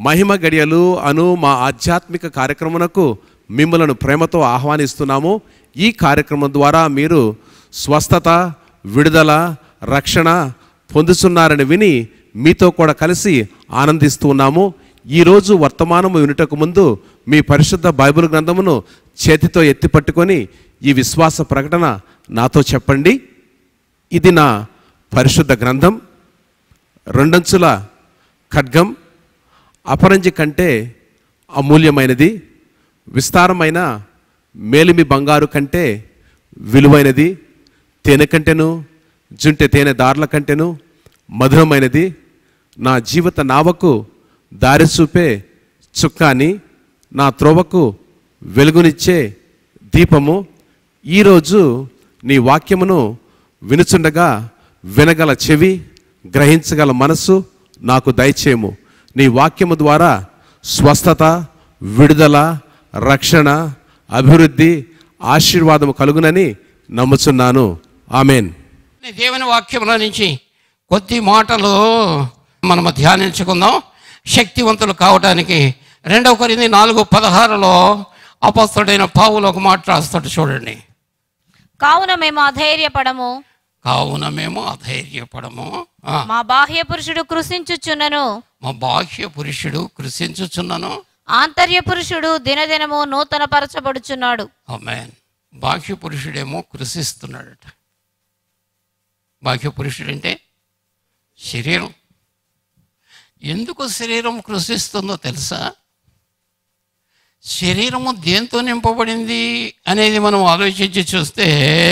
మహిమ గడియలు అను మా ఆధ్యాత్మిక కార్యక్రమునకు మిమ్మలను ప్రేమతో ఆహ్వానిస్తున్నాము ఈ కార్యక్రమం ద్వారా మీరు స్వస్థత విడుదల రక్షణ పొందుతున్నారని విని మీతో కూడా కలిసి ఆనందిస్తూ ఉన్నాము ఈరోజు వర్తమానము వినుటకు ముందు మీ పరిశుద్ధ బైబిల్ గ్రంథమును చేతితో ఎత్తి పట్టుకొని ఈ విశ్వాస ప్రకటన నాతో చెప్పండి ఇది నా పరిశుద్ధ గ్రంథం రెండంచుల ఖడ్గం అపరంజి కంటే అమూల్యమైనది విస్తారమైన మేలిమి బంగారు కంటే విలువైనది తేనె కంటెను జుంటె తేనె దారుల కంటెను మధురమైనది నా జీవిత నావకు దారి చూపే చుక్కాని నా త్రోవకు వెలుగునిచ్చే దీపము ఈరోజు నీ వాక్యమును వినుచుండగా వినగల చెవి గ్రహించగల మనస్సు నాకు దయచేయము నీ వాక్యము ద్వారా స్వస్థత విడుదల రక్షణ అభివృద్ధి ఆశీర్వాదము కలుగునని నమ్ముచున్నాను ఆమెన్ దేవుని వాక్యంలో నుంచి కొద్ది మాటలు మనము ధ్యానించుకుందాం శక్తివంతులు కావడానికి రెండవ కొరింది నాలుగు పదహారులో అపస్తుడైన పావులు ఒక మాట రాస్తాడు చూడండి కావున మేము అధైర్యపడము కావున మేము అధైర్యపడము ఆ, మా బాహ్య పురుషుడు కృషించుచున్నను మా బాహ్య పురుషుడు కృషించుచున్నాను ఆంతర్య పురుషుడు దినదినము నూతన పరచబడుచున్నాడు ఆమెన్ బాహ్య పురుషుడేమో కృషిస్తున్నాడట బాహ్య పురుషుడు అంటే శరీరం ఎందుకు శరీరం కృషిస్తుందో తెలుసా శరీరము దేంతో నింపబడింది అనేది మనం ఆలోచించి చూస్తే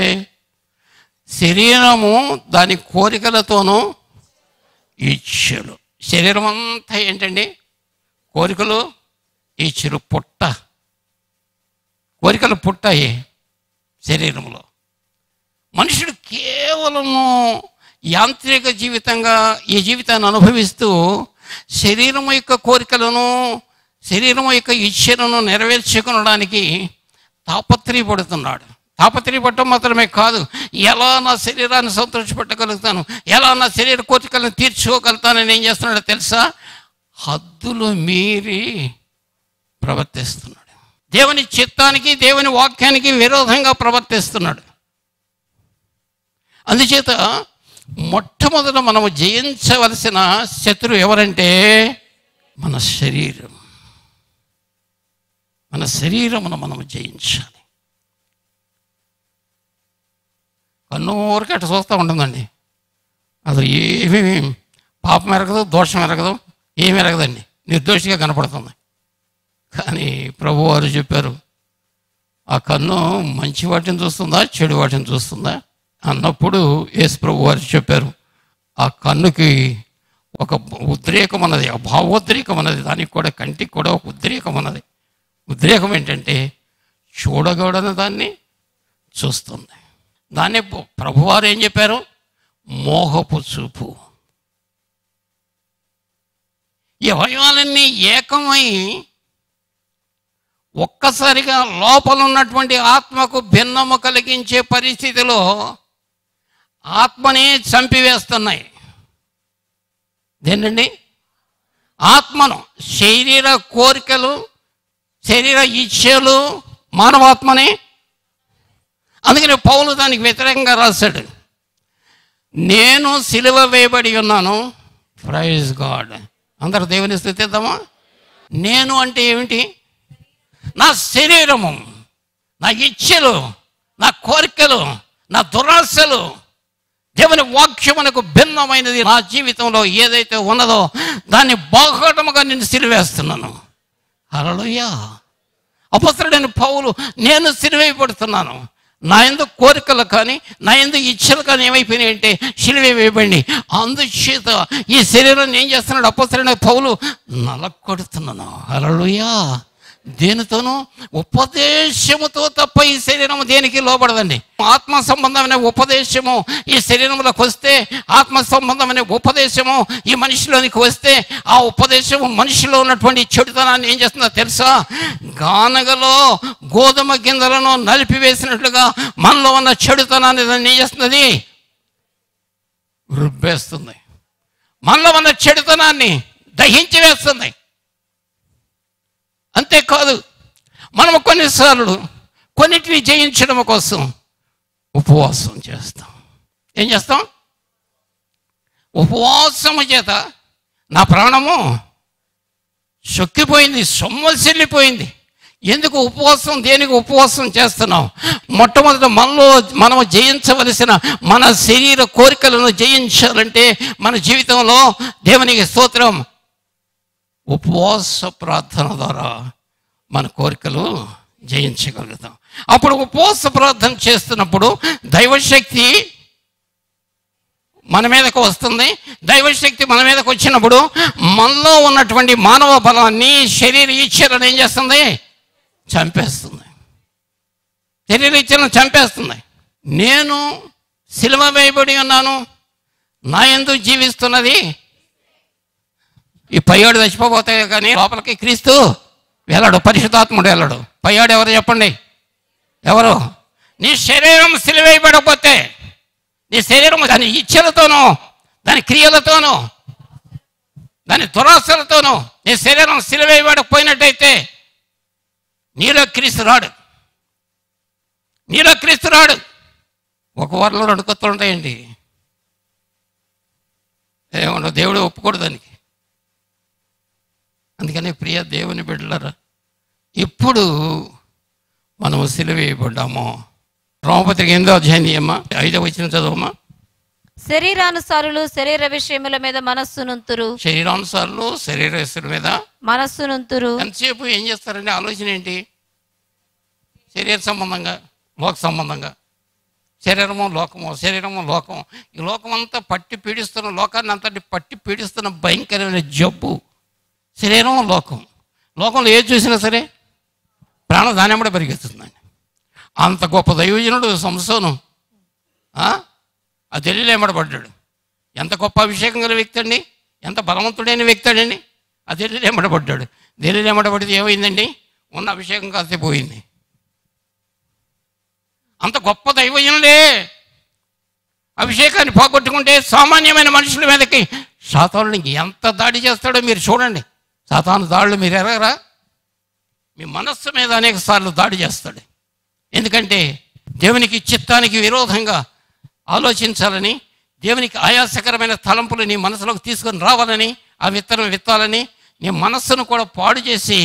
శరీరము దాని కోరికలతోనూ ఇచ్చలు శరీరం అంతా ఏంటండి కోరికలు ఇచ్చలు పుట్ట కోరికలు పుట్టాయి శరీరంలో మనుషుడు కేవలము యాంత్రిక జీవితంగా ఈ జీవితాన్ని అనుభవిస్తూ శరీరం యొక్క కోరికలను శరీరం యొక్క ఇచ్చలను నెరవేర్చుకునడానికి తాపత్రయపడుతున్నాడు తాపత్రయపడటం మాత్రమే కాదు ఎలా నా శరీరాన్ని సంతోషపెట్టగలుగుతాను ఎలా నా శరీర కోరికలను తీర్చుకోగలుగుతానని ఏం చేస్తున్నాడో తెలుసా హద్దులు మీరి ప్రవర్తిస్తున్నాడు దేవుని చిత్తానికి దేవుని వాక్యానికి విరోధంగా ప్రవర్తిస్తున్నాడు అందుచేత మొట్టమొదట మనము జయించవలసిన శత్రువు ఎవరంటే మన శరీరం మన శరీరమును మనము జయించాలి కన్నూరికి అటు చూస్తూ ఉంటుందండి అసలు ఏమీ పాపం ఎరగదు దోషం ఎరగదు ఏమి ఎరగదండి నిర్దోషిగా కనపడుతుంది కానీ ప్రభు వారు చెప్పారు ఆ కన్ను మంచి వాటిని చూస్తుందా చెడు వాటిని చూస్తుందా అన్నప్పుడు యేసు ప్రభు వారు చెప్పారు ఆ కన్నుకి ఒక ఉద్రేకం అన్నది ఆ భావోద్రేకం అన్నది దానికి కూడా కంటికి కూడా ఒక ఉద్రేకం అన్నది ఉద్రేకం ఏంటంటే చూడకూడని దాన్ని చూస్తుంది దాన్ని ప్రభువారు ఏం చెప్పారు మోహపు చూపు ఈ అవయవాలన్నీ ఏకమై ఒక్కసారిగా లోపల ఉన్నటువంటి ఆత్మకు భిన్నము కలిగించే పరిస్థితిలో ఆత్మనే చంపివేస్తున్నాయి దేనండి ఆత్మను శరీర కోరికలు శరీర ఇచ్ఛలు మానవాత్మని అందుకని పౌలు దానికి వ్యతిరేకంగా రాశాడు నేను సిలువ వేయబడి ఉన్నాను ప్రైజ్ గాడ్ అందరు దేవుని స్థుతిద్దామా నేను అంటే ఏమిటి నా శరీరము నా ఇచ్ఛలు నా కోరికలు నా దురాశలు దేవుని వాక్యమునకు భిన్నమైనది నా జీవితంలో ఏదైతే ఉన్నదో దాన్ని బాహటముగా నేను సిరివేస్తున్నాను హల్లెలూయా అపసరుడైన పౌలు నేను సిరివేయబడుతున్నాను నా ఎందు కోరికలు కానీ నా ఎందు ఇచ్చలు కానీ ఏమైపోయినాయి అంటే సిలువ వేయబడి అందుచేత ఈ శరీరాన్ని ఏం చేస్తున్నాడు అపసరుడైన పౌలు నలకొడుతున్నాను హల్లెలూయా దేనితోనూ ఉపదేశముతో తప్ప ఈ శరీరం దేనికి లోబడదండి ఆత్మ సంబంధమైన ఉపదేశము ఈ శరీరంలోకి వస్తే ఆత్మ సంబంధమైన ఉపదేశము ఈ మనిషిలోనికి వస్తే ఆ ఉపదేశము మనిషిలో ఉన్నటువంటి చెడుతనాన్ని ఏం చేస్తుందో తెలుసా గానగలో గోధుమ గింజలను నలిపివేసినట్లుగా మనలో ఉన్న చెడుతనాన్ని దాన్ని ఏం చేస్తున్నది రుబ్బేస్తుంది మనలో ఉన్న చెడుతనాన్ని దహించి వేస్తుంది అంతేకాదు మనం కొన్నిసార్లు కొన్నిటిని జయించడం కోసం ఉపవాసం చేస్తాం ఏం చేస్తాం ఉపవాసము చేత నా ప్రాణము సొక్కిపోయింది సొమ్మసిల్లిపోయింది ఎందుకు ఉపవాసం దేనికి ఉపవాసం చేస్తున్నాం మొట్టమొదట మనలో మనం జయించవలసిన మన శరీర కోరికలను జయించాలంటే మన జీవితంలో దేవునికి స్తోత్రం ఉపవాస ప్రార్థన ద్వారా మన కోరికలు జయించగలుగుతాం అప్పుడు ఉపవాస ప్రార్థన చేస్తున్నప్పుడు దైవశక్తి మన మీదకు వస్తుంది దైవశక్తి మన మీదకు వచ్చినప్పుడు మనలో ఉన్నటువంటి మానవ బలాన్ని శరీర ఇచ్చలను ఏం చేస్తుంది చంపేస్తుంది శరీర ఇచ్చలను చంపేస్తుంది నేను సిలువ వేయబడి ఉన్నాను నా ఎందుకు జీవిస్తున్నది ఈ పయ్యాడు చచ్చిపోతే కానీ లోపలికి క్రీస్తు వెళ్ళడు పరిశుద్ధాత్ముడు వెళ్ళడు పయ్యాడు ఎవరు చెప్పండి ఎవరు నీ శరీరం సిలువేయబడకపోతే నీ శరీరం దాని ఇచ్చలతోనూ దాని క్రియలతోనూ దాని దురాశలతోనూ నీ శరీరం సిలువేయబడకపోయినట్టయితే నీలో క్రీస్తు రాడు నీలో క్రీస్తు రాడు ఒక వారంలో రెండు కొత్తలు ఉంటాయండి ఏమన్నా దేవుడు ఒప్పుకోడు దానికి అందుకని ప్రియ దేవుని బిడ్డలరా ఇప్పుడు మనము సిలువేయబడ్డాము రోమపత్రిక ఎనిమిదో అధ్యాయం అమ్మా ఐదో వచ్చిన చదవమ్మా శరీరానుసారులు శరీర విషయముల మీద మనస్సునుంతురు శరీరానుసారులు శరీరస్తుల మీద మనస్సునుంతురు ఎంతసేపు ఏం చేస్తారండి ఆలోచన ఏంటి శరీర సంబంధంగా లోక సంబంధంగా శరీరము లోకము శరీరము లోకం ఈ లోకం అంతా పట్టి పీడిస్తున్న లోకాన్ని అంతటి పట్టి పీడిస్తున్న భయంకరమైన జబ్బు శరీరం లోకం లోకంలో ఏది చూసినా సరే ప్రాణం దానెమ్మడే పరిగెత్తుందండి అంత గొప్ప దైవజనుడు సంసోను ఆ? ఆ ఢిల్లీలో ఎంబడబడ్డాడు ఎంత గొప్ప అభిషేకం గల వ్యక్తి అండి ఎంత బలవంతుడైన వ్యక్తి అండి ఆ ఢిల్లీలో ఎంబడబడ్డాడు ఢిల్లీలో ఎంబడబడితే ఏమైందండి ఉన్న అభిషేకం కాస్తే పోయింది అంత గొప్ప దైవజనుడే అభిషేకాన్ని పోగొట్టుకుంటే సామాన్యమైన మనుషుల మీదకి సాతానునికి ఎంత దాడి చేస్తాడో మీరు చూడండి సాతాను దాడులు మీరు ఎరగరా మీ మనస్సు మీద అనేక సార్లు దాడి చేస్తాడు ఎందుకంటే దేవునికి చిత్తానికి విరోధంగా ఆలోచించాలని దేవునికి ఆయాసకరమైన తలంపులు నీ మనసులోకి తీసుకొని రావాలని ఆ విత్తనం విత్తాలని నీ మనస్సును కూడా పాడు చేసి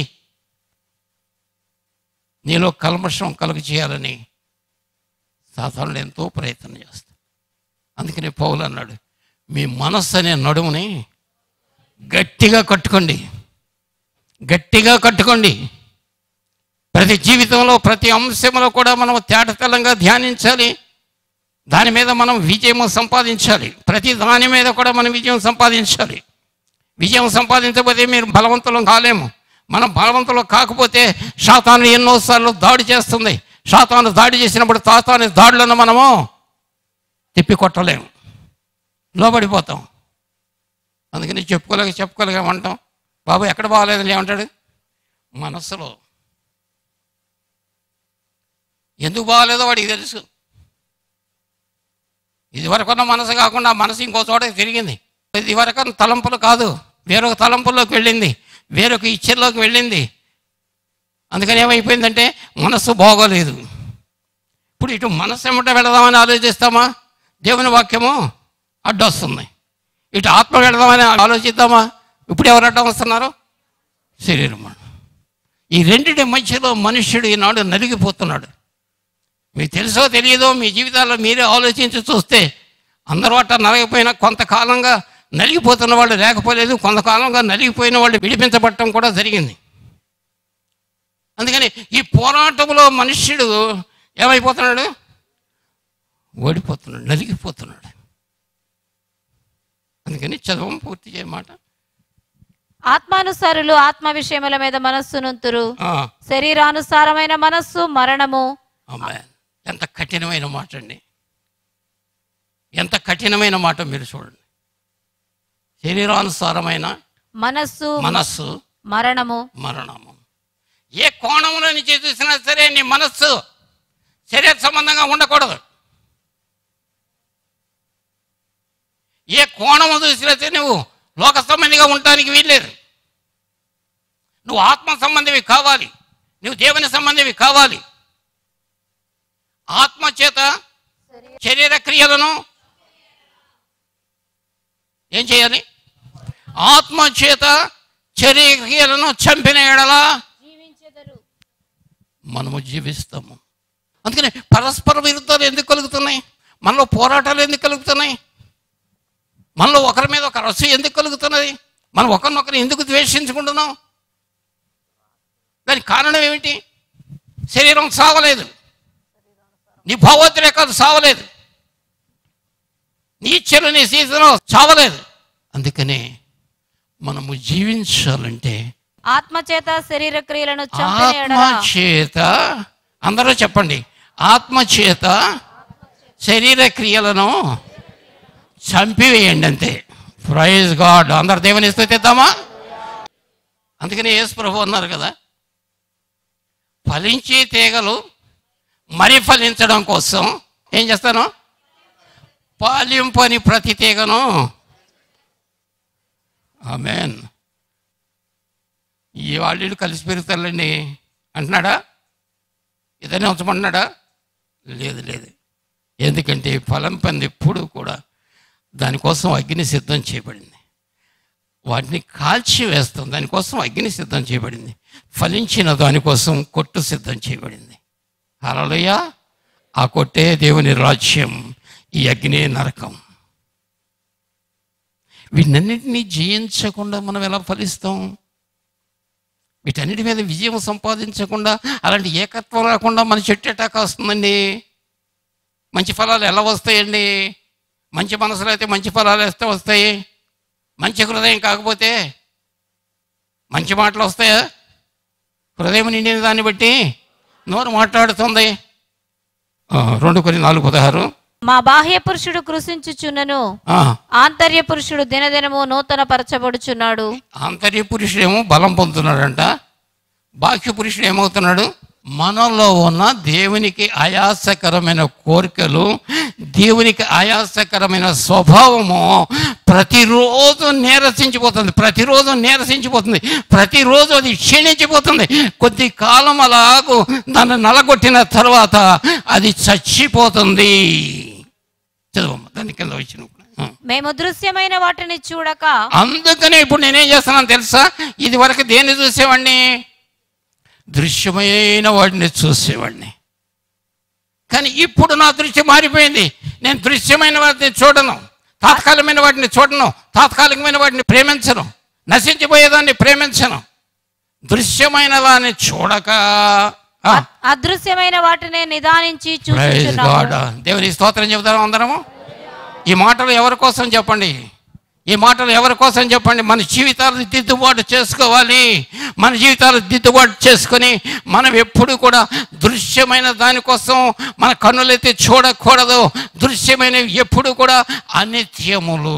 నీలో కల్మషం కలుగు చేయాలని సాధారణ ఎంతో ప్రయత్నం చేస్తాడు అందుకని పౌలు అన్నాడు మీ మనస్సు అనే నడుముని గట్టిగా కట్టుకోండి గట్టిగా కట్టుకోండి ప్రతి జీవితంలో ప్రతి అంశంలో కూడా మనం తేటతెల్లంగా ధ్యానించాలి దాని మీద మనం విజయం సంపాదించాలి ప్రతి దాని మీద కూడా మనం విజయం సంపాదించాలి విజయం సంపాదించకపోతే మీరు బలవంతులం కాలేము మనం బలవంతులు కాకపోతే శాతాను ఎన్నోసార్లు దాడి చేస్తుంది శాతాను దాడి చేసినప్పుడు తాతాని దాడులను మనము తిప్పి కొట్టలేము లోబడిపోతాం అందుకని చెప్పుకోలేక చెప్పుకోలేక అంటాం బాబు ఎక్కడ బాగాలేదని ఏమంటాడు మనస్సులో ఎందుకు బాగాలేదో వాడికి తెలుసు ఇదివరకున్న మనసు కాకుండా మనసు ఇంకో చోట తిరిగింది ఇదివరకు తలంపులు కాదు వేరొక తలంపుల్లోకి వెళ్ళింది వేరొక ఇచ్చల్లోకి వెళ్ళింది అందుకని ఏమైపోయిందంటే మనస్సు బాగోలేదు ఇప్పుడు ఇటు మనస్సు ఏమిటో వెళదామని ఆలోచిస్తామా దేవుని వాక్యము అడ్డొస్తుంది ఇటు ఆత్మ వెళదామని ఆలోచిద్దామా ఇప్పుడు ఎవరు అడ్డం వస్తున్నారు శరీరం ఈ రెండింటి మధ్యలో మనుష్యుడు ఈనాడు నలిగిపోతున్నాడు మీకు తెలుసో తెలియదో మీ జీవితాల్లో మీరే ఆలోచించి చూస్తే అందరూ అట్ట నలగిపోయినా కొంతకాలంగా నలిగిపోతున్న వాళ్ళు లేకపోలేదు కొంతకాలంగా నలిగిపోయిన వాళ్ళు విడిపించబడటం కూడా జరిగింది అందుకని ఈ పోరాటంలో మనుష్యుడు ఏమైపోతున్నాడు ఓడిపోతున్నాడు నలిగిపోతున్నాడు అందుకని చదవం పూర్తి చేయమాట ఆత్మానుసారులు ఆత్మ విషయముల మీద మనస్సునుంతురు ఆ, శరీరానుసారమైన మనస్సు మరణము అమ్మాయి ఎంత కఠినమైన మాట అండి ఎంత కఠినమైన మాట మీరు చూడండి శరీరానుసారమైన మనస్సు మనస్సు మరణము మరణము ఏ కోణంలో నుంచి చూసినా సరే నీ మనస్సు శరీర సంబంధంగా ఉండకూడదు ఏ కోణము చూసినా సరే నువ్వు లోక సంబంధిగా ఉండటానికి వీల్లేదు నువ్వు ఆత్మ సంబంధివి కావాలి నువ్వు దేవుని సంబంధివి కావాలి ఆత్మ చేత శరీర క్రియలను ఏం చేయాలి ఆత్మ చేత శరీర క్రియలను చంపిన ఎడలా మనము జీవిస్తాము అందుకని పరస్పర విరుద్ధాలు ఎందుకు కలుగుతున్నాయి మనలో పోరాటాలు ఎందుకు కలుగుతున్నాయి మనలో ఒకరి మీద ఒక రసు ఎందుకు కలుగుతున్నది మనం ఒకరినొకరు ఎందుకు ద్వేషించుకుంటున్నాం దానికి కారణం ఏమిటి శరీరం సావలేదు నీ భావోద్రేకాలు సావలేదు నీ ఇచ్చలు నీ సీజను చావలేదు అందుకనే మనము జీవించాలంటే ఆత్మచేత శరీర క్రియలను చంపిన ఆత్మ ఎడల చేత అందరూ చెప్పండి ఆత్మ చేత శరీర క్రియలను చంపివేయండి అంతే ప్రైజ్ గాడ్ అందరు దేవుని స్థుతిద్దామా అందుకని యేసు ప్రభు అన్నారు కదా ఫలించే తీగలు మరి ఫలించడం కోసం ఏం చేస్తాను పాలింపని ప్రతి తీగను ఆమెన్ ఈ వాళ్ళు కలిసి పెరుగుతారులేండి అంటున్నాడా ఏదైనా ఉంచమంటున్నాడా లేదు లేదు ఎందుకంటే ఫలం పంది ఎప్పుడు కూడా దానికోసం అగ్ని సిద్ధం చేయబడింది వాటిని కాల్చి వేస్తాం దానికోసం అగ్ని సిద్ధం చేయబడింది ఫలించిన దానికోసం కొట్టు సిద్ధం చేయబడింది అలలుయ ఆ కొట్టే దేవుని రాజ్యం ఈ అగ్నే నరకం వీటన్నిటినీ జయించకుండా మనం ఎలా ఫలిస్తాం వీటన్నిటి మీద విజయం సంపాదించకుండా అలాంటి ఏకత్వం రాకుండా మన చెట్టు ఎటాక వస్తుందండి మంచి ఫలాలు ఎలా వస్తాయండి మంచి మనసులో అయితే మంచి ఫలాలు వేస్తే వస్తాయి మంచి హృదయం కాకపోతే మంచి మాటలు వస్తాయా హృదయం నిండిన దాన్ని బట్టి నోరు మాట్లాడుతుంది ఆ, రెండు కొన్ని నాలుగు పదహారు మా బాహ్య పురుషుడు కృషించుచున్నను ఆ, ఆంతర్య పురుషుడు దినదినము నూతన పరచబడుచున్నాడు ఆంతర్య పురుషుడేమో బలం పొందుతున్నాడంట బాహ్య పురుషుడు ఏమవుతున్నాడు మనలో ఉన్న దేవునికి ఆయాసకరమైన కోరికలు దేవునికి ఆయాసకరమైన స్వభావము ప్రతిరోజు నీరసించిపోతుంది ప్రతిరోజు నీరసించిపోతుంది ప్రతిరోజు అది క్షీణించిపోతుంది కొద్ది కాలం అలాగూ దాన్ని నలగొట్టిన తర్వాత అది చచ్చిపోతుంది చదువు దాని కింద వచ్చినప్పుడు మేము దృశ్యమైన వాటిని చూడక అందుకనే ఇప్పుడు నేనేం చేస్తున్నాను తెలుసా ఇది వరకు దేన్ని చూసేవాడిని దృశ్యమైన వాడిని చూసేవాడిని కానీ ఇప్పుడు నా దృశ్యం మారిపోయింది నేను దృశ్యమైన వాటిని చూడను తాత్కాలికమైన వాటిని చూడను తాత్కాలికమైన వాటిని ప్రేమించను నశించిపోయేదాన్ని ప్రేమించను దృశ్యమైన దాన్ని చూడక ఆ, అదృశ్యమైన వాటిని నిదానించి Praise చూచుచున్నాము God. దేవుని స్తోత్రం చెబుతాం అందరము ఈ మాటలు ఎవరి కోసం చెప్పండి ఈ మాటలు ఎవరి కోసం చెప్పండి మన జీవితాలు దిద్దుబాటు చేసుకోవాలి మన జీవితాలు దిద్దుబాటు చేసుకొని మనం ఎప్పుడు కూడా దృశ్యమైన దానికోసం మన కన్నులైతే చూడకూడదు దృశ్యమైనవి ఎప్పుడు కూడా అనిత్యములు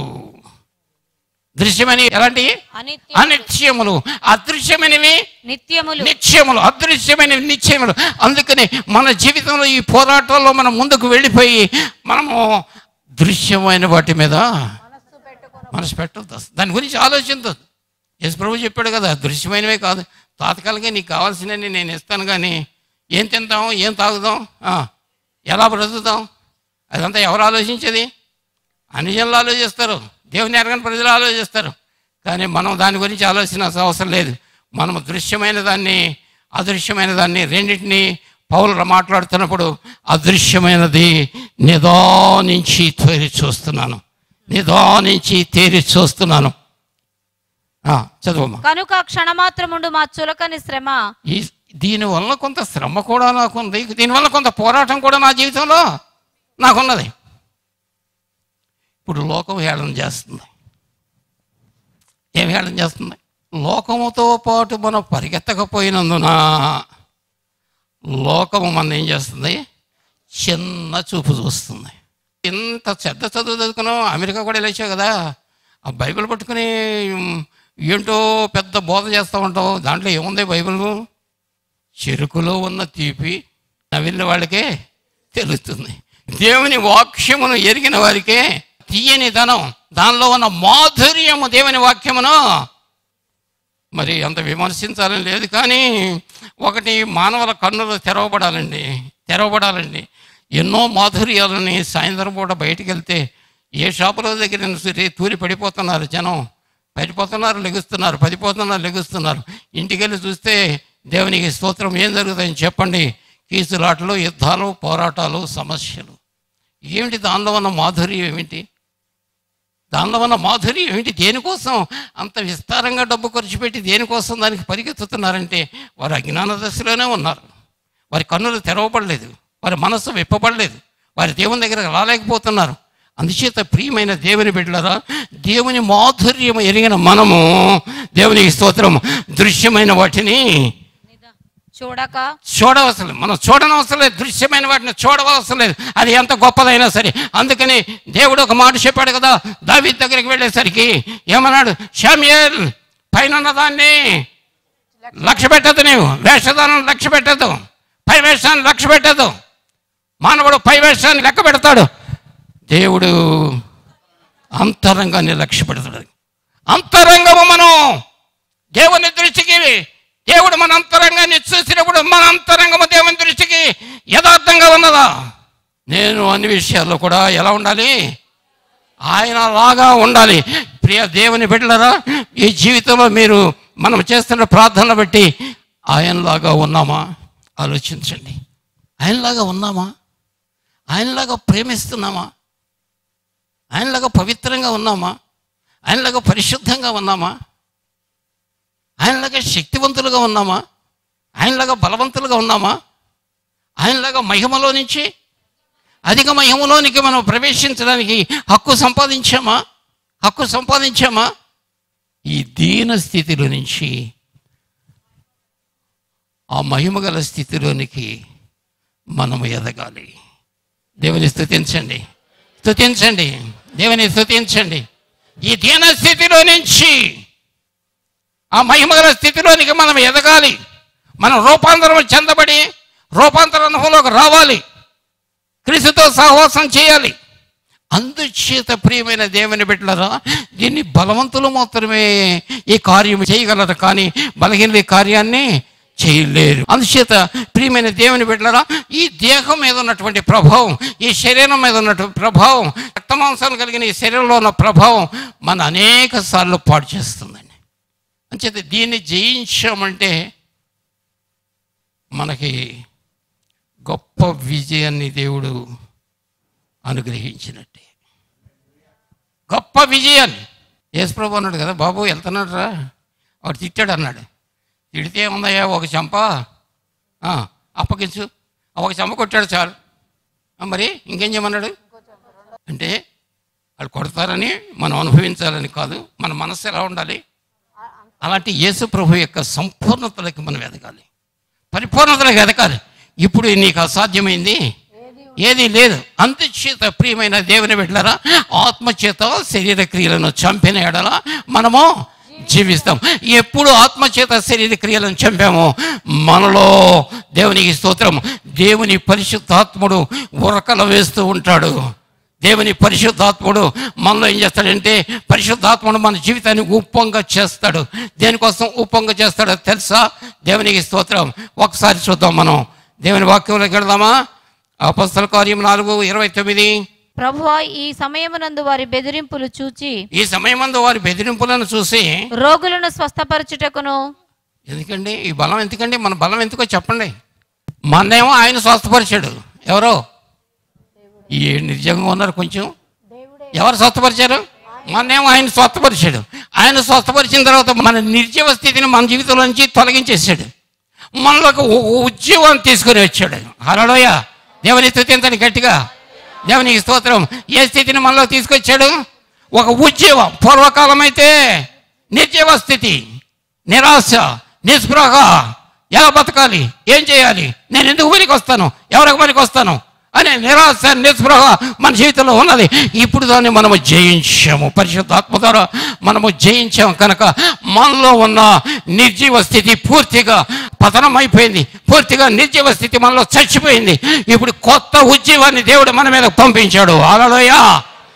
దృశ్యమైన ఎలాంటి అనిత్య అనిత్యములు అదృశ్యమైనవి నిత్యములు నిత్యములు అదృశ్యమైన నిత్యములు అందుకని మన జీవితంలో ఈ పోరాటంలో మనం ముందుకు వెళ్ళిపోయి మనము దృశ్యమైన వాటి మీద మనసు పెట్టద్దు దాని గురించి ఆలోచించదు యేసు ప్రభు చెప్పాడు కదా దృశ్యమైనవే కాదు తాత్కాలికంగా నీకు కావాల్సినవి నేను ఇస్తాను కానీ ఏం తింటాం ఏం తాగుదాం ఆ, ఎలా బ్రతుకుతాం అదంతా ఎవరు ఆలోచించేది అన్ని జనులు ఆలోచిస్తారు దేవుని ఎరగని ప్రజలు ఆలోచిస్తారు కానీ మనం దాని గురించి ఆలోచన అవసరం లేదు మనం దృశ్యమైన దాన్ని అదృశ్యమైన దాన్ని రెండింటినీ పౌలు మాట్లాడుతున్నప్పుడు అదృశ్యమైనది నిదానించి తేరి చూస్తున్నాను నిదానించి తేరి చూస్తున్నాను ఆ, చదువమ్మా కనుక క్షణమాత్రముండు మా చులకని శ్రమ ఈ దీనివల్ల కొంత శ్రమ కూడా నాకుంది దీనివల్ల కొంత పోరాటం కూడా నా జీవితంలో నాకున్నది ఇప్పుడు లోకం హేళన చేస్తుంది ఏం హేళన చేస్తుంది లోకముతో పాటు మనం పరిగెత్తకపోయినందున లోకము మన ఏం చేస్తుంది చిన్న చూపు చూస్తుంది ఇంత చెడ్డ చదువు చదువుకున్నావు అమెరికా కూడా వెళ్ళొచ్చావు కదా ఆ బైబిల్ పట్టుకుని ఉమ్, ఏంటో పెద్ద బోధ చేస్తూ ఉంటావు దాంట్లో ఏముంది బైబిల్ చెరుకులో ఉన్న తీపి నవ్విన వాళ్ళకే తెలుస్తుంది దేవుని వాక్యమును ఎరిగిన వారికే తీయని ధనం దానిలో ఉన్న మాధుర్యము దేవుని వాక్యమును మరి అంత విమర్శించాలని లేదు కానీ ఒకటి మానవుల కన్నులు తెరవబడాలండి తెరవబడాలండి ఎన్నో మాధుర్యాలని సాయంత్రం పూట బయటికి వెళ్తే ఏ షాపుల దగ్గర సరే తూరి పడిపోతున్నారు జనం పడిపోతున్నారు లెగుస్తున్నారు పడిపోతున్నారు లెగుస్తున్నారు ఇంటికి వెళ్ళి చూస్తే దేవునికి స్తోత్రం ఏం జరుగుతుందని చెప్పండి కీసులాటలు యుద్ధాలు పోరాటాలు సమస్యలు ఏమిటి దానిలో ఉన్న మాధుర్యం ఏమిటి దానిలో ఉన్న మాధుర్యం ఏమిటి దేనికోసం అంత విస్తారంగా డబ్బు ఖర్చు పెట్టి దేనికోసం దానికి పరిగెత్తుతున్నారంటే వారు అజ్ఞాన దశలోనే ఉన్నారు వారి కన్నులు తెరవబడలేదు వారి మనస్సు విప్పబడలేదు వారి దేవుని దగ్గరకు రాలేకపోతున్నారు అందుచేత ప్రియమైన దేవుని బిడ్డలరా దేవుని మాధుర్యం ఎరిగిన మనము దేవునికి స్తోత్రం దృశ్యమైన వాటిని చూడక చూడవలసిన లేదు మనం చూడనవసరం లేదు దృశ్యమైన వాటిని చూడవలసిన లేదు అది ఎంత గొప్పదైనా సరే అందుకని దేవుడు ఒక మాట చెప్పాడు కదా దావి దగ్గరికి వెళ్ళేసరికి ఏమన్నాడు షామియల్ పైన ఉన్న దాన్ని లక్ష్య పెట్టదు నీవు వేషధానం లక్ష్య పెట్టదు పై వేషాన్ని లక్ష్య పెట్టదు మానవుడు పై వేషాన్ని లెక్క పెడతాడు దేవుడు అంతరంగాన్ని లక్ష్య పెడతాడు అంతరంగము మనం దేవుని దృష్టికి దేవుడు మన అంతరంగాన్ని చూసినప్పుడు మన అంతరంగము దేవుని దృష్టికి యథార్థంగా ఉన్నదా నేను అన్ని విషయాల్లో కూడా ఎలా ఉండాలి ఆయన లాగా ఉండాలి ప్రియ దేవుని బిడ్డలరా ఈ జీవితంలో మీరు మనం చేస్తున్న ప్రార్థనలు బట్టి ఆయనలాగా ఉన్నామా ఆలోచించండి ఆయనలాగా ఉన్నామా ఆయనలాగా ప్రేమిస్తున్నామా ఆయనలాగా పవిత్రంగా ఉన్నామా ఆయనలాగా పరిశుద్ధంగా ఉన్నామా ఆయనలాగా శక్తివంతులుగా ఉన్నామా ఆయనలాగా బలవంతులుగా ఉన్నామా ఆయనలాగా మహిమలో నుంచి అధిక మహిమలోనికి మనం ప్రవేశించడానికి హక్కు సంపాదించామా హక్కు సంపాదించామా ఈ దీన స్థితిలో నుంచి ఆ మహిమగల స్థితిలోనికి మనము ఎదగాలి దేవుని స్తుతించండి స్తుతించండి దేవుని స్తుతించండి ఈ దీన స్థితిలో నుంచి ఆ మహిమగల స్థితిలోనికి మనం ఎదగాలి మనం రూపాంతరం చెందబడి రూపాంతర అనుభవంలోకి రావాలి క్రీస్తుతో సహవాసం చేయాలి అందుచేత ప్రియమైన దేవుని బిడ్డలరా దీన్ని బలవంతులు మాత్రమే ఈ కార్యం చేయగలరు కానీ బలహీన ఈ కార్యాన్ని చేయలేరు అందుచేత ప్రియమైన దేవుని బిడ్డలరా ఈ దేహం మీద ఉన్నటువంటి ప్రభావం ఈ శరీరం మీద ఉన్నటువంటి ప్రభావం రక్తమాంసాలు కలిగిన ఈ శరీరంలో ఉన్న ప్రభావం మన అనేక సార్లు పాడు చేస్తుందండి అంచేత దీన్ని జయించామంటే మనకి గొప్ప విజయాన్ని దేవుడు అనుగ్రహించినట్టే గొప్ప విజయాన్ని యేసుప్రభు అన్నాడు కదా బాబు వెళ్తున్నాడు రా వాడు తిట్టాడు అన్నాడు తిడితే ఉందయ్యా ఒక చెంప ఆ, అప్పగించు ఒక చెంప కొట్టాడు చాలు ఆ, మరి ఇంకేం చేయమన్నాడు అంటే వాళ్ళు కొడతారని మనం అనుభవించాలని కాదు మన మనస్సు ఎలా ఉండాలి అలాంటి యేసు ప్రభు యొక్క సంపూర్ణతలకి మనం ఎదగాలి పరిపూర్ణతలకు ఎదగాలి ఇప్పుడు నీకు అసాధ్యమైంది ఏది లేదు అందుచేత ప్రియమైన దేవుని బిడ్డలరా ఆత్మచేత శరీర క్రియలను చంపిన ఎడల మనము జీవిస్తాం ఎప్పుడు ఆత్మచేత శరీర క్రియలను చంపామో మనలో దేవునికి స్తోత్రం దేవుని పరిశుద్ధాత్ముడు ఉరకలు వేస్తూ ఉంటాడు దేవుని పరిశుద్ధాత్ముడు మనలో ఏం చేస్తాడంటే పరిశుద్ధాత్ముడు మన జీవితాన్ని ఉప్పంగా చేస్తాడు దేనికోసం ఉప్పంగా చేస్తాడో తెలుసా దేవునికి స్తోత్రం ఒకసారి చూద్దాం మనం దేవుని వాక్యంలోకి వెళదామా అపస్తల కార్యం నాలుగు ఇరవై తొమ్మిది ప్రభువా ఈ సమయమునందు వారి బెదిరింపులు చూచి ఈ సమయమందు వారి బెదిరింపులను చూసి రోగులను స్వస్థపరచుటకును ఎందుకండి ఈ బలం ఎందుకండి మన బలం ఎందుకో చెప్పండి మన్నేమో ఆయన స్వస్థపరిచాడు ఎవరో ఈ నిజంగా ఉన్నారు కొంచెం ఎవరు స్వస్థపరిచారు మన్నేమో ఆయన స్వస్థపరిచాడు ఆయన స్వస్థపరిచిన తర్వాత మన నిర్జీవ స్థితిని మన జీవితంలో నుంచి తొలగించేసాడు మనలోకి ఉ- ఉ- ఉద్యోగాన్ని తీసుకొని వచ్చాడు హలోయ దేవుని స్థుతించని గట్టిగా దేవునికి స్తోత్రం ఏ స్థితిని మనలో తీసుకొచ్చాడు ఒక ఉద్యోగం పూర్వకాలం అయితే నిర్జీవ స్థితి నిరాశ నిస్పృహ ఎలా బతకాలి ఏం చేయాలి నేను ఎందుకు పనికి వస్తాను ఎవరికి పనికి వస్తాను అనే నిరాశ నిస్పృహ మన జీవితంలో ఉన్నది ఇప్పుడు దాన్ని మనము జయించాము పరిశుద్ధాత్మ ద్వారా మనము జయించాము కనుక మనలో ఉన్న నిర్జీవ స్థితి పూర్తిగా పతనం అయిపోయింది పూర్తిగా నిర్జీవ స్థితి మనలో చచ్చిపోయింది ఇప్పుడు కొత్త ఉద్యమాన్ని దేవుడు మన మీద పంపించాడు అలలోయ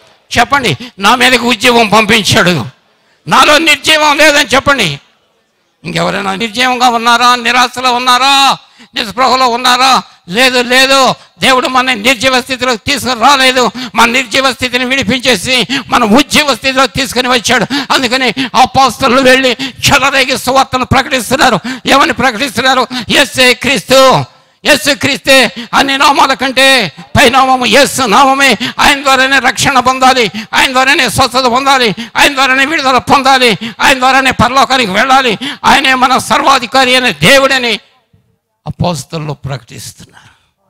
చెప్పండి నా మీదకి ఉద్యమం పంపించాడు నాలో నిర్జీవం లేదని చెప్పండి ఇంకెవరైనా నిర్జీవంగా ఉన్నారా నిరాశలో ఉన్నారా నిస్పృహలో ఉన్నారా లేదు లేదు దేవుడు మన నిర్జీవ స్థితిలో తీసుకుని రాలేదు మన నిర్జీవ స్థితిని విడిపించేసి మన ఉజ్జీవ స్థితిలో తీసుకుని వచ్చాడు అందుకని అపోస్తలు వెళ్ళి చెలరేగి సువార్తను ప్రకటిస్తున్నారు ఏమని ప్రకటిస్తున్నారు ఎస్ఏ క్రీస్తు యేసు క్రీస్తే అన్ని నామాల కంటే పై నామము యేసు నామమే ఆయన ద్వారానే రక్షణ పొందాలి ఆయన ద్వారానే స్వస్థత పొందాలి ఆయన ద్వారానే విడుదల పొందాలి ఆయన ద్వారానే పరలోకానికి వెళ్ళాలి ఆయనే మన సర్వాధికారి అనే దేవుడని అపోస్తల్లో ప్రకటిస్తున్నారు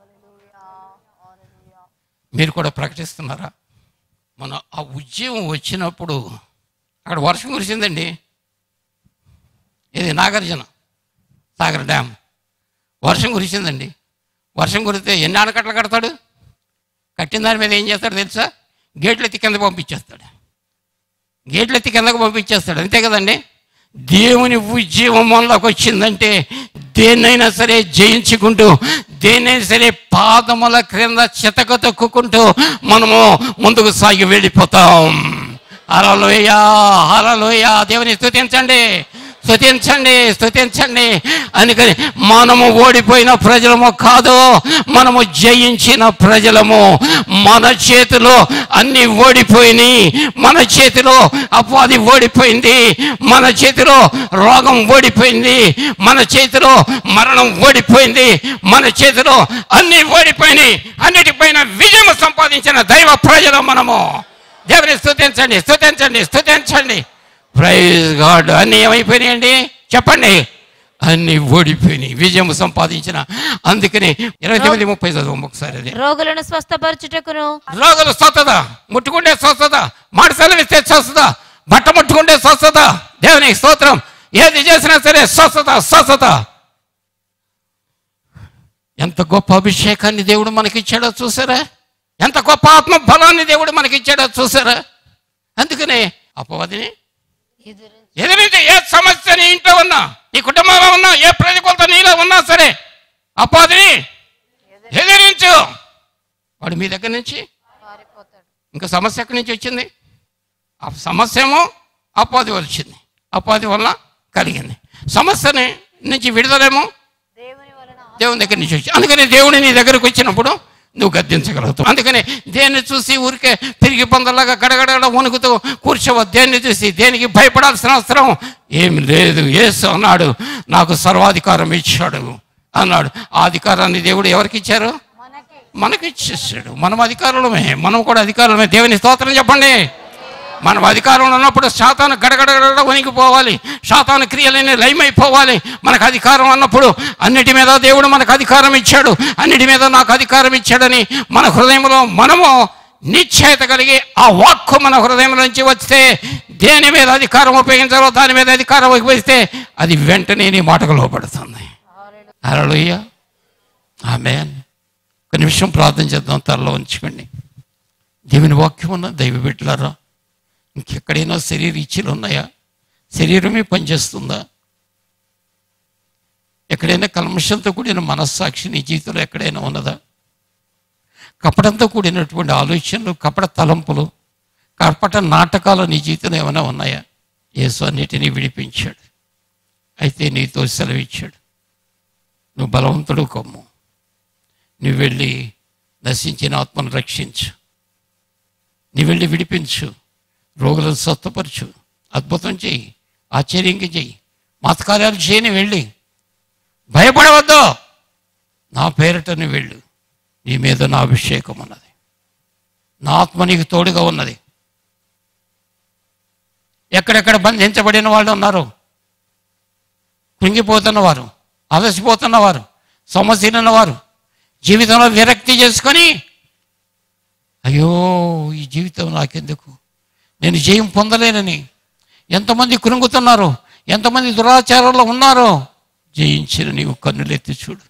మీరు కూడా ప్రకటిస్తున్నారా మన ఆ ఉద్యమం వచ్చినప్పుడు అక్కడ వర్షం కురిసిందండి ఇది నాగార్జున సాగర్ డ్యామ్ వర్షం కురిసిందండి వర్షం కురిస్తే ఎన్ని ఆనకట్టలు కడతాడు కట్టిన దాని మీద ఏం చేస్తాడు తెలుసా గేట్లు ఎత్తి కింద పంపించేస్తాడు గేట్లు ఎత్తి కిందకు పంపించేస్తాడు అంతే కదండి దేవుని ఉద్యమం మనలోకి వచ్చిందంటే దేన్నైనా సరే జయించుకుంటూ దేన్నైనా సరే పాదముల క్రింద చితక తొక్కుకుంటూ మనము ముందుకు సాగి వెళ్ళిపోతాం హరలోయ హరలోయ దేవుని స్తుతించండి స్తుతించండి స్తుతించండి అందుకని మనము ఓడిపోయిన ప్రజలము కాదు మనము జయించిన ప్రజలము మన చేతిలో అన్ని ఓడిపోయినాయి మన చేతిలో అపవాది ఓడిపోయింది మన చేతిలో రోగం ఓడిపోయింది మన చేతిలో మరణం ఓడిపోయింది మన చేతిలో అన్ని ఓడిపోయినాయి అన్నిటిపైన విజయం సంపాదించిన దైవ ప్రజలు మనము దేవుని స్తుతించండి స్తుతించండి స్తుతించండి ప్రైజ్ గాడ్ అన్నీ ఏమైపోయినాయండి చెప్పండి అన్ని ఓడిపోయినాయి విజయం సంపాదించిన అందుకని ఇరవై తొమ్మిది ముప్పై చదువు ఒకసారి అది రోగులను స్వస్థపరచుటకును రోగులు స్వస్థత ముట్టుకుంటే స్వస్థత మాటసలం ఇస్తే స్వస్థత బట్ట ముట్టుకుంటే స్వస్థత దేవుని స్తోత్రం ఏది చేసినా సరే స్వస్థత స్వస్థత ఎంత గొప్ప అభిషేకాన్ని దేవుడు మనకిచ్చాడో చూసారా ఎంత గొప్ప ఆత్మ బలాన్ని దేవుడు మనకిచ్చాడో చూసారా అందుకనే అపవాదిని ఎదిరించి ఏ సమస్య నీ ఇంట్లో ఉన్నా నీ కుటుంబంలో ఉన్నా ఏ ప్రతికూలత నీలో ఉన్నా సరే అపవాదిని ఎదిరించు వాడు మీ దగ్గర నుంచి ఇంకా సమస్య ఎక్కడి నుంచి వచ్చింది ఆ సమస్య ఏమో అపాధి వచ్చింది అపాధి వల్ల కలిగింది సమస్యని నుంచి విడుదలేమో దేవుని దగ్గర నుంచి వచ్చి అందుకని దేవుని నీ దగ్గరకు వచ్చినప్పుడు నువ్వు గద్దించగలుగుతావు అందుకని దేన్ని చూసి ఊరికే తిరిగి పొందలాగా గడగడ వణుకుతూ కూర్చోవ దేన్ని చూసి దేనికి భయపడాల్సిన అవసరం ఏమి లేదు యేసు అన్నాడు నాకు సర్వాధికారం ఇచ్చాడు అన్నాడు ఆ అధికారాన్ని దేవుడు ఎవరికి ఇచ్చారు మనకి ఇచ్చేసాడు మనం అధికారులమే మనం కూడా అధికారులమే దేవుని స్తోత్రం చెప్పండి మనం అధికారంలో ఉన్నప్పుడు శాతాను గడగడగడ వణికిపోవాలి శాతాను క్రియలన్నీ లయమైపోవాలి మనకు అధికారం అన్నప్పుడు అన్నిటి మీద దేవుడు మనకు అధికారం ఇచ్చాడు అన్నిటి మీద నాకు అధికారం ఇచ్చాడని మన హృదయంలో మనము నిశ్చయత కలిగి ఆ వాక్కు మన హృదయం నుంచి వస్తే దేని మీద అధికారం ఉపయోగించాలో దాని మీద అధికారం ఉపయోగిస్తే అది వెంటనే నీ మాటకు లోపడుతుంది అరలుయ్య ఆమె ఒక నిమిషం ప్రార్థన చేద్దాం తరలో ఉంచుకోండి దేవుని వాక్యం ఉన్న దైవ బిడ్డలారా ఇంకెక్కడైనా శరీర ఇచ్ఛలు ఉన్నాయా శరీరమే పనిచేస్తుందా ఎక్కడైనా కల్మషంతో కూడిన మనస్సాక్షి నీ జీవితంలో ఎక్కడైనా ఉన్నదా కపటంతో కూడినటువంటి ఆలోచనలు కపట తలంపులు కపట నాటకాలు నీ జీవితంలో ఏమైనా ఉన్నాయా యేసు అన్నిటినీ విడిపించాడు అయితే నీతో సెలవిచ్చాడు నువ్వు బలవంతుడు కొమ్ము నువ్వు వెళ్ళి నశించిన ఆత్మను రక్షించు నువ్వు వెళ్ళి విడిపించు రోగులను స్వస్థపరచు అద్భుతం చెయ్యి ఆశ్చర్యంగా చెయ్యి మతకార్యాలు చేయని వెళ్ళి భయపడవద్దు నా పేరిట నువ్వు వెళ్ళు నీ మీద నా అభిషేకం ఉన్నది నా ఆత్మ నీకు తోడుగా ఉన్నది ఎక్కడెక్కడ బంధించబడిన వాళ్ళు ఉన్నారు కృంగిపోతున్నవారు అలసిపోతున్నవారు సమస్యలున్నవారు జీవితంలో విరక్తి చేసుకొని అయ్యో ఈ జీవితం నాకెందుకు నేను జయం పొందలేనని ఎంతమంది కృంగుతున్నారు ఎంతమంది దురాచారంలో ఉన్నారో జయించిన నీవు కన్నులెత్తి చూడు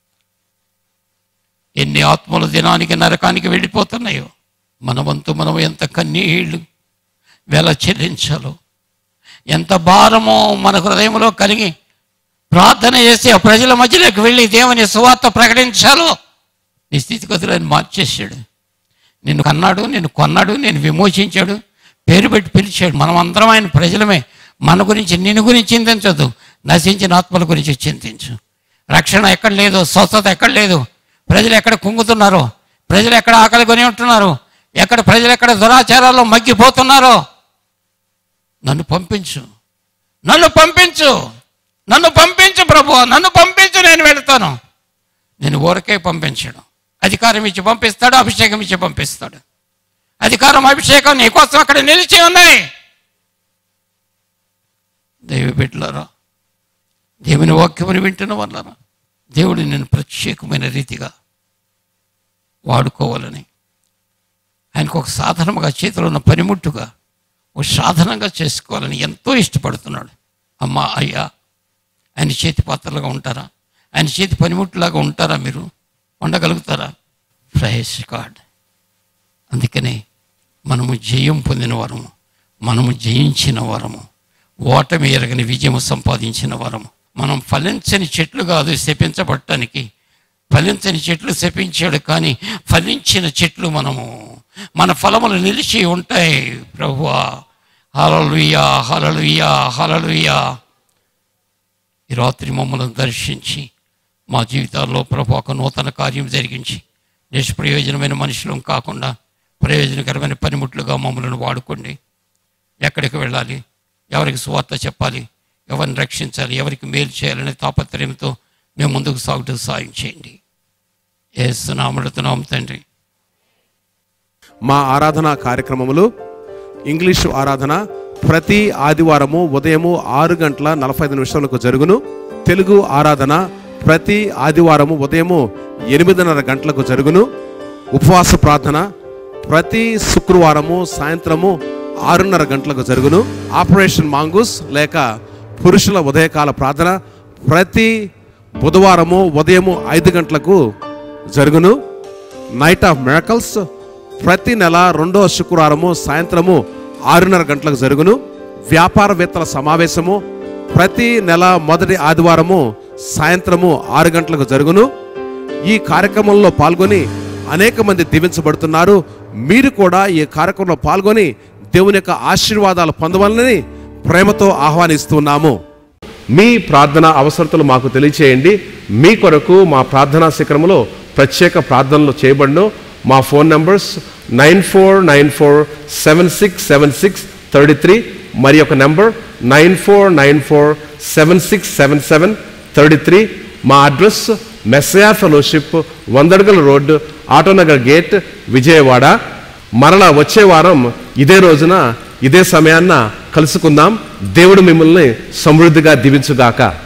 ఎన్ని ఆత్మల దినానికి నరకానికి వెళ్ళిపోతున్నాయో మన వంతు మనం ఎంత కన్నీళ్ళు వెల చెల్లించాలో ఎంత భారమో మన హృదయంలో కలిగి ప్రార్థన చేసి ఆ ప్రజల మధ్యలోకి వెళ్ళి దేవుని సువార్త ప్రకటించాలో నీ స్థితిగతులను మార్చేసాడు నిన్ను కన్నాడు నిన్ను కొన్నాడు నేను విమోచించాడు పేరు పెట్టి పిలిచాడు మనం అందరం ఆయన ప్రజలమే మన గురించి నిన్ను గురించి చింతించదు నశించిన ఆత్మల గురించి చింతించు రక్షణ ఎక్కడ లేదు స్వస్థత ఎక్కడ లేదు ప్రజలు ఎక్కడ కుంగుతున్నారో ప్రజలు ఎక్కడ ఆకలి కొని ఉంటున్నారు ఎక్కడ ప్రజలు ఎక్కడ దురాచారాల్లో మగ్గిపోతున్నారో నన్ను పంపించు నన్ను పంపించు నన్ను పంపించు ప్రభు నన్ను పంపించు నేను వెళ్తాను నేను ఊరకే పంపించడం అధికారం ఇచ్చి పంపిస్తాడు అభిషేకం ఇచ్చి పంపిస్తాడు అధికారం అభిషేకం నీకోసం అక్కడ నిలిచి ఉన్నాయి దేవి బిడ్డలారా దేవుని వాక్యముని వింటున్న వాళ్ళరా దేవుడు నేను ప్రత్యేకమైన రీతిగా వాడుకోవాలని ఆయనకు ఒక సాధనముగా చేతిలో ఉన్న పనిముట్టుగా ఒక సాధనంగా చేసుకోవాలని ఎంతో ఇష్టపడుతున్నాడు అమ్మా అయ్యా ఆయన చేతి పాత్రలుగా ఉంటారా ఆయన చేతి పనిముట్టులాగా ఉంటారా మీరు ఉండగలుగుతారా ఫ్రహేష్ గాడ్ అందుకనే మనము జయం పొందిన వరము మనము జయించిన వరము ఓటమి ఎరగని విజయము సంపాదించిన వరము మనం ఫలించని చెట్లు కాదు శపించబడటానికి ఫలించని చెట్లు శపించాడు కానీ ఫలించిన చెట్లు మనము మన ఫలములు నిలిచి ఉంటాయి ప్రభువా హలలుయా హలలుయా హలలుయా ఈ రాత్రి మమ్మల్ని దర్శించి మా జీవితాల్లో ప్రభు ఒక నూతన కార్యం జరిగించి నిష్ప్రయోజనమైన మనుషులం కాకుండా ప్రయోజనకరమైన పనిముట్లుగా మమ్మల్ని వాడుకోండి ఎక్కడికి వెళ్ళాలి ఎవరికి సువార్త చెప్పాలి ఎవరిని రక్షించాలి ఎవరికి మేలు చేయాలనే తాపత్రయంతో మేము ముందుకు సాగుతూ సాయం చేయండి ఏస్తున్నామడుతున్నాం తండ్రి మా ఆరాధన కార్యక్రమములు ఇంగ్లీషు ఆరాధన ప్రతి ఆదివారము ఉదయము ఆరు గంటల నలభై ఐదు నిమిషాలకు జరుగును తెలుగు ఆరాధన ప్రతి ఆదివారము ఉదయము ఎనిమిదిన్నర గంటలకు జరుగును ఉపవాస ప్రార్థన ప్రతి శుక్రవారము సాయంత్రము ఆరున్నర గంటలకు జరుగును ఆపరేషన్ మాంగూస్ లేక పురుషుల ఉదయకాల ప్రార్థన ప్రతి బుధవారము ఉదయము ఐదు గంటలకు జరుగును నైట్ ఆఫ్ మిరకల్స్ ప్రతి నెల రెండో శుక్రవారము సాయంత్రము ఆరున్నర గంటలకు జరుగును వ్యాపారవేత్తల సమావేశము ప్రతి నెల మొదటి ఆదివారము సాయంత్రము ఆరు గంటలకు జరుగును ఈ కార్యక్రమంలో పాల్గొని అనేక మంది దీవించబడుతున్నారు మీరు కూడా ఈ కార్యక్రమంలో పాల్గొని దేవుని యొక్క ఆశీర్వాదాలు పొందవాలని ప్రేమతో ఆహ్వానిస్తున్నాము మీ ప్రార్థన అవసరతలు మాకు తెలియచేయండి మీ కొరకు మా ప్రార్థనా శిఖరంలో ప్రత్యేక ప్రార్థనలు చేయబడను మా phone numbers nine four nine four seven six seven six thirty three మరి ఒక number nine four nine four seven six seven seven thirty three మా అడ్రస్ మెస్సయా ఫెలోషిప్ వందడగల రోడ్ ఆటోనగర్ గేట్ విజయవాడ మరలా వచ్చే వారం ఇదే రోజున ఇదే సమయాన్న కలుసుకుందాం దేవుడు మిమ్మల్ని సమృద్ధిగా దీవించుగాక